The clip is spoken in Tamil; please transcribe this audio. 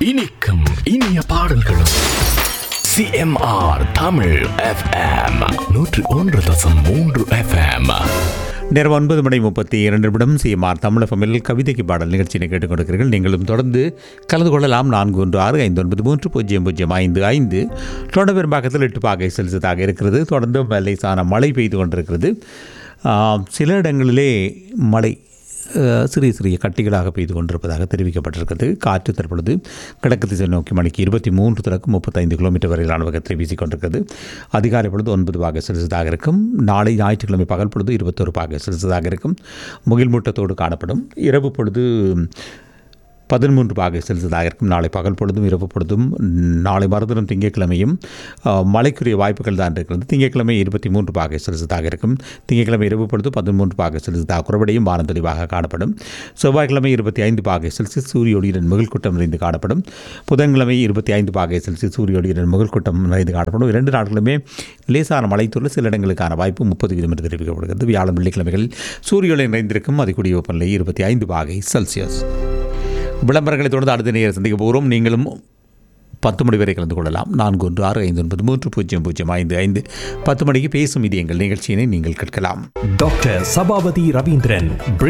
இனிக்கும் இனிய பாடல்களும் சிஎம்ஆர் தமிழ் எஃப்எம் நூற்று ஒன்று தசம் மூன்று எஃப்எம் நேரம் ஒன்பது மணி முப்பத்தி இரண்டு நிமிடம் சிஎம்ஆர் தமிழகமில் கவிதைக்கு பாடல் நிகழ்ச்சியை கேட்டுக்கொண்டிருக்கிறீர்கள் நீங்களும் தொடர்ந்து கலந்து கொள்ளலாம் நான்கு ஒன்று ஆறு ஐந்து ஒன்பது மூன்று பூஜ்ஜியம் பூஜ்ஜியம் ஐந்து ஐந்து தொடர் பெரும்பாக்கத்தில் எட்டு பாகை செல்சியஸாக இருக்கிறது தொடர்ந்து லேசான மழை பெய்து கொண்டிருக்கிறது ஆ, சில இடங்களிலே மழை ஆ, சிறிய சிறிய கட்டிகளாக பெய்து கொண்டிருப்பதாக தெரிவிக்கப்பட்டிருக்கிறது காற்று தற்பொழுது கிழக்கு திசை நோக்கி மணிக்கு இருபத்தி மூன்று தொடக்கம் முப்பத்தைந்து கிலோமீட்டர் வரையிலான வேகத்தில் வீசிக்கொண்டிருக்கிறது அதிகாலை பொழுது ஒன்பது பாக செல்சியஸாக இருக்கும் நாளை ஞாயிற்றுக்கிழமை பகல் பொழுது இருபத்தொரு பாக செல்சியஸாக இருக்கும் முகில் மூட்டத்தோடு காணப்படும் இரவு பொழுது பதிமூன்று பாகை செல்சியஸாக இருக்கும் நாளை பகல் பொழுதும் இரவு பொழுதும் நாளை மறுதினம் திங்கட்கிழமையும் அஹ், மழைக்குரிய வாய்ப்புகள் தான் இருக்கிறது திங்கட்கிழமை இருபத்தி மூன்று பாகை செல்சியஸாக இருக்கும் திங்கட்கிழமை இரவு பொழுது பதிமூன்று பாகை செல்சியஸாக குறைவடையும் வானம் தெளிவாக காணப்படும் செவ்வாய்க்கிழமை இருபத்தி ஐந்து பாகை செல்சியஸ் சூரிய ஒளியுடன் முகல்கூட்டம் நிறைந்து காணப்படும் புதன்கிழமை இருபத்தி ஐந்து பாகை செல்சியஸ் சூரிய ஒளியுடன் முகல்கூட்டம் நிறைந்து காணப்படும் இரண்டு நாட்களுமே லேசான மழைத்துள்ள சில இடங்களுக்கான வாய்ப்பு முப்பது வீதம் என்று தெரிவிக்கப்படுகிறது வியாழன் வெள்ளிக்கிழமைகளில் சூரிய ஒளி நிறைந்திருக்கும் அதிகூடிய வெப்பநிலை இருபத்தி ஐந்து பாகை செல்சியஸ் விளம்பரங்களை தொடர்ந்து அடுத்த நேரம் சந்திக்க போகிறோம் நீங்களும் பத்து மணி வரை கலந்து கொள்ளலாம் நான்கு ஒன்று ஆறு ஐந்து ஒன்பது மூன்று பூஜ்ஜியம் பூஜ்ஜியம் ஐந்து ஐந்து பத்து மணிக்கு பேசும் இது எங்கள் நிகழ்ச்சியினை நீங்கள் கேட்கலாம் டாக்டர் சபாபதி ரவீந்திரன்